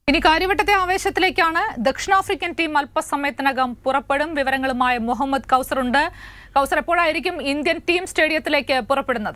ഇനി കാര്യവട്ടത്തെ ആവേശത്തിലേക്കാണ് ദക്ഷിണാഫ്രിക്കൻ ടീം അല്പസമയത്തിനകം പുറപ്പെടും വിവരങ്ങളുമായി മുഹമ്മദ് കൗസർ ഉണ്ട് കൗസർ എപ്പോഴായിരിക്കും ഇന്ത്യൻ ടീം സ്റ്റേഡിയത്തിലേക്ക് പുറപ്പെടുന്നത്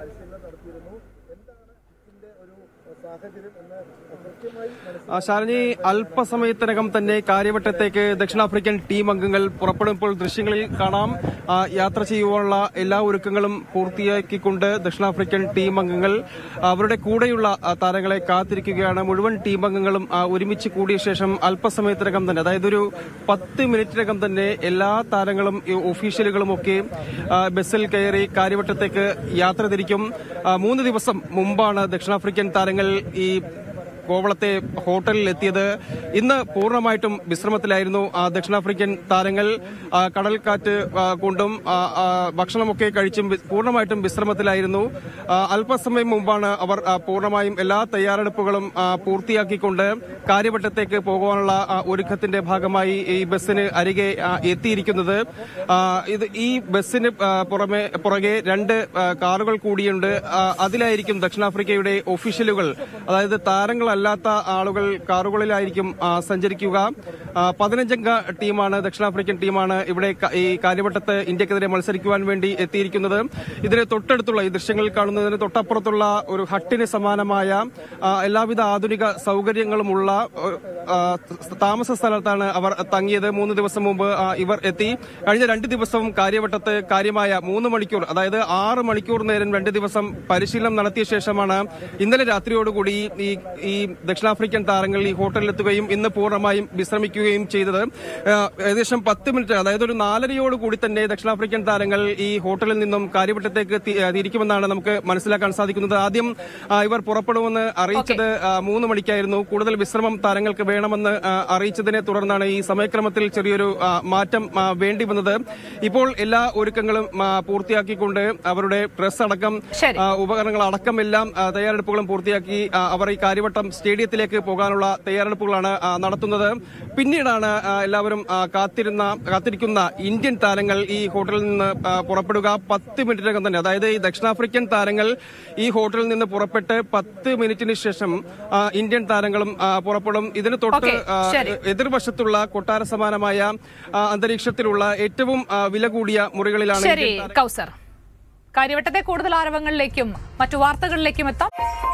ആ, ശാലിനി അല്പസമയത്തിനകം തന്നെ കാര്യവട്ടത്തേക്ക് ദക്ഷിണാഫ്രിക്കൻ ടീം അംഗങ്ങൾ പുറപ്പെടുമ്പോൾ ദൃശ്യങ്ങളിൽ കാണാം ആ, യാത്ര ചെയ്യുവാനുള്ള എല്ലാ ഒരുക്കങ്ങളും പൂർത്തിയാക്കിക്കൊണ്ട് ദക്ഷിണാഫ്രിക്കൻ ടീം അംഗങ്ങൾ അവരുടെ കൂടെയുള്ള ആ, താരങ്ങളെ കാത്തിരിക്കുകയാണ് മുഴുവൻ ടീം അംഗങ്ങളും ആ, ഒരുമിച്ച് കൂടിയ ശേഷം അല്പസമയത്തിനകം തന്നെ അതായത് ഒരു പത്ത് മിനിറ്റിനകം തന്നെ എല്ലാ താരങ്ങളും ഈ ഒഫീഷ്യലുകളും ഒക്കെ ആ, ബസ്സിൽ കയറി കാര്യവട്ടത്തേക്ക് യാത്ര തിരിക്കും ആ, മൂന്ന് ദിവസം മുമ്പാണ് ദക്ഷിണാഫ്രിക്കൻ താരങ്ങൾ ഈ കോവളത്തെ ഹോട്ടലിൽ എത്തിയത് ഇന്ന് പൂർണ്ണമായിട്ടും വിശ്രമത്തിലായിരുന്നു ആ, ദക്ഷിണാഫ്രിക്കൻ താരങ്ങൾ ആ, കടൽക്കാറ്റ് ആ, കൊണ്ടും ആ, ആ, ഭക്ഷണമൊക്കെ കഴിച്ചും വി- പൂർണ്ണമായിട്ടും വിശ്രമത്തിലായിരുന്നു ആ, അല്പസമയം മുമ്പാണ് അവർ ആ, പൂർണ്ണമായും എല്ലാ തയ്യാറെടുപ്പുകളും ആ, പൂർത്തിയാക്കിക്കൊണ്ട് കാര്യവട്ടത്തേക്ക് പോകാനുള്ള ആ, ഒരുക്കത്തിന്റെ ഭാഗമായി ഈ ബസ്സിന് അരികെ ആ, എത്തിയിരിക്കുന്നത് ആ, ഇത് ഈ ബസ്സിന് ആ, പുറമെ പുറകെ രണ്ട് ആ, കാറുകൾ കൂടിയുണ്ട് ആ, അതിലായിരിക്കും ദക്ഷിണാഫ്രിക്കയുടെ ഒഫീഷ്യലുകൾ അതായത് താരങ്ങളല്ലാത്ത ആളുകൾ കാറുകളിലായിരിക്കും ആ, സഞ്ചരിക്കുക ആ, പതിനഞ്ചംഗ ടീമാണ് ദക്ഷിണാഫ്രിക്കൻ ടീമാണ് ഇവിടെ ക- ഈ കാര്യവട്ടത്ത് ഇന്ത്യക്കെതിരെ മത്സരിക്കുവാൻ വേണ്ടി എത്തിയിരിക്കുന്നത് ഇതിന് തൊട്ടടുത്തുള്ള ഈ ദൃശ്യങ്ങളിൽ കാണുന്നതിന് തൊട്ടപ്പുറത്തുള്ള ഒരു ഹട്ടിന് സമാനമായ ആ, എല്ലാവിധ ആധുനിക സൗകര്യങ്ങളുമുള്ള ഒരു, ആ, താമസ സ്ഥലത്താണ് അവർ തങ്ങിയത് മൂന്ന് ദിവസം മുമ്പ് ആ, ഇവർ എത്തി കഴിഞ്ഞ രണ്ട് ദിവസവും കാര്യവട്ടത്ത് കാര്യമായ മൂന്ന് മണിക്കൂർ അതായത് ആറ് മണിക്കൂർ നേരം രണ്ട് ദിവസം പരിശീലനം നടത്തിയ ശേഷമാണ് ഇന്നലെ രാത്രിയോടുകൂടി ഈ ഈ ദക്ഷിണാഫ്രിക്കൻ താരങ്ങൾ ഈ ഹോട്ടലിലെത്തുകയും ഇന്ന് പൂർണ്ണമായും വിശ്രമിക്കുകയും ചെയ്തത് ആ, ഏകദേശം പത്ത് മിനിറ്റ് അതായത് ഒരു നാലരയോട് കൂടി തന്നെ ദക്ഷിണാഫ്രിക്കൻ താരങ്ങൾ ഈ ഹോട്ടലിൽ നിന്നും കാര്യവട്ടത്തേക്ക് തി- ആ, തിരിക്കുമെന്നാണ് നമുക്ക് മനസ്സിലാക്കാൻ സാധിക്കുന്നത് ആദ്യം ആ, ഇവർ പുറപ്പെടുമെന്ന് അറിയിച്ചത് ആ, മൂന്ന് മണിക്കായിരുന്നു കൂടുതൽ വിശ്രമം താരങ്ങൾക്ക് വേണമെന്ന് ആ, അറിയിച്ചതിനെ തുടർന്നാണ് ഈ സമയക്രമത്തിൽ ചെറിയൊരു ആ, മാറ്റം ആ, വേണ്ടി വന്നത് ഇപ്പോൾ എല്ലാ ഒരുക്കങ്ങളും ആ, പൂർത്തിയാക്കിക്കൊണ്ട് അവരുടെ ഡ്രസ് അടക്കം ശരി. ആ, ഉപകരണങ്ങൾ അടക്കം എല്ലാം ആ, തയ്യാറെടുപ്പുകളും പൂർത്തിയാക്കി ആ, അവർ ഈ കാര്യവട്ടം സ്റ്റേഡിയത്തിലേക്ക് പോകാനുള്ള തയ്യാറെടുപ്പുകളാണ് ആ, നടത്തുന്നത് പിന്നീടാണ് ആ, എല്ലാവരും ആ, കാത്തിരുന്ന കാത്തിരിക്കുന്ന ഇന്ത്യൻ താരങ്ങൾ ഈ ഹോട്ടലിൽ നിന്ന് ആ, പുറപ്പെടുക പത്ത് മിനിറ്റിനകം തന്നെ അതായത് ഈ ദക്ഷിണാഫ്രിക്കൻ താരങ്ങൾ ഈ ഹോട്ടലിൽ നിന്ന് പുറപ്പെട്ട് പത്ത് മിനിറ്റിന് ശേഷം ആ, ഇന്ത്യൻ താരങ്ങളും ആ, പുറപ്പെടും ഇതിന് തൊട്ട് ഓക്കേ, ആ, ശരി. എതിർവശത്തുള്ള കൊട്ടാര സമാനമായ ആ, അന്തരീക്ഷത്തിലുള്ള ഏറ്റവും ആ, വില കൂടിയ മുറികളിലാണ് ശരി ഇന്ത്യൻ താരങ്ങൾ കൗസർ കാര്യവട്ടത്തെ കൂടുതൽ ആരവങ്ങളിലേക്കും മറ്റു വാർത്തകളിലേക്കും എത്താം